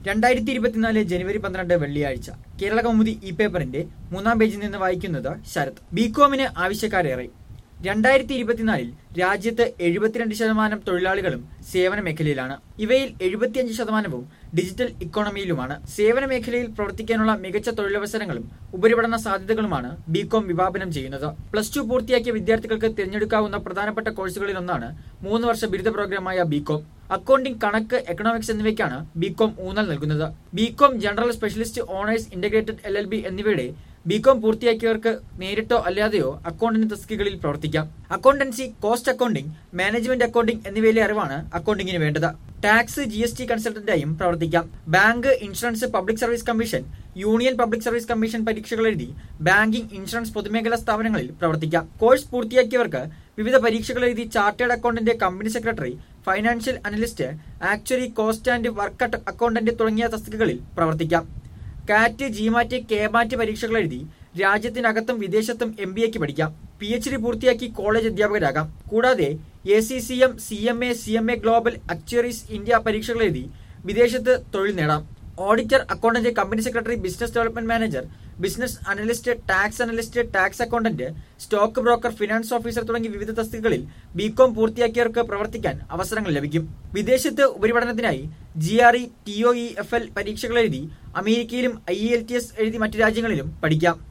രണ്ടായിരത്തി ഇരുപത്തിനാല് ജനുവരി പന്ത്രണ്ട് വെള്ളിയാഴ്ച കേരള കൗമുദി ഇ പേപ്പറിന്റെ മൂന്നാം പേജിൽ നിന്ന് വായിക്കുന്നത് ശരത് ബികോമിന് ആവശ്യക്കാരേറെ രണ്ടായിരത്തി ഇരുപത്തിനാലിൽ രാജ്യത്ത് എഴുപത്തിരണ്ട് ശതമാനം തൊഴിലാളികളും സേവന മേഖലയിലാണ് ഇവയിൽ എഴുപത്തിയഞ്ച് ശതമാനവും ഡിജിറ്റൽ ഇക്കോണമിയിലുമാണ് സേവന മേഖലയിൽ പ്രവർത്തിക്കാനുള്ള മികച്ച തൊഴിലവസരങ്ങളും ഉപരിപഠന സാധ്യതകളുമാണ് ബികോം വിഭാവനം ചെയ്യുന്നത് പ്ലസ് ടു പൂർത്തിയാക്കിയ വിദ്യാർത്ഥികൾക്ക് തിരഞ്ഞെടുക്കാവുന്ന പ്രധാനപ്പെട്ട കോഴ്സുകളിലൊന്നാണ് മൂന്ന് വർഷ ബിരുദ പ്രോഗ്രാമായ ബികോം അക്കൗണ്ടിംഗ് കണക്ക് എക്കണോമിക്സ് എന്നിവയ്ക്കാണ് ബികോം ഊന്നൽ നൽകുന്നത് B Com general specialist honours integrated L L B എന്നിവയുടെ ബികോം പൂർത്തിയാക്കിയവർക്ക് നേരിട്ടോ അല്ലാതെയോ അക്കൗണ്ടന്റ് തസ്തികകളിൽ പ്രവർത്തിക്കാം accountancy cost accounting management accounting എന്നിവയിലെ അറിവാണ് അക്കൗണ്ടിംഗിന് വേണ്ടത് ടാക്സ് ജി എസ് ടി കൺസൾട്ടന്റായും പ്രവർത്തിക്കാം bank insurance public service commission union public service commission പരീക്ഷകൾ എഴുതി ബാങ്കിംഗ് ഇൻഷുറൻസ് പൊതുമേഖലാ സ്ഥാപനങ്ങളിൽ പ്രവർത്തിക്കാം കോഴ്സ് പൂർത്തിയാക്കിയവർക്ക് വിവിധ പരീക്ഷകൾ എഴുതി chartered accountant company secretary financial analyst actuary cost and work accountant തുടങ്ങിയ തസ്തികകളിൽ പ്രവർത്തിക്കാം കാറ്റ് ജിമാറ്റ് കേമാറ്റ് പരീക്ഷകൾ എഴുതി രാജ്യത്തിനകത്തും വിദേശത്തും എം ബി എക്ക് പഠിക്കാം പി എച്ച് ഡി പൂർത്തിയാക്കി കോളേജ് അധ്യാപകരാകാം കൂടാതെ A C C M C M A C M A global actuaries India പരീക്ഷകൾ എഴുതി വിദേശത്ത് തൊഴിൽ നേടാം auditor accountant company secretary business development manager business analyst tax analyst tax accountant stock broker finance officer തുടങ്ങി വിവിധ തസ്തികകളിൽ ബികോം പൂർത്തിയാക്കിയവർക്ക് പ്രവർത്തിക്കാൻ അവസരങ്ങൾ ലഭിക്കും വിദേശത്ത് ഉപരിപഠനത്തിനായി G R E T O E F L പരീക്ഷകൾ എഴുതി അമേരിക്കയിലും ഐ എൽ ടി എസ് എഴുതി മറ്റു രാജ്യങ്ങളിലും പഠിക്കാം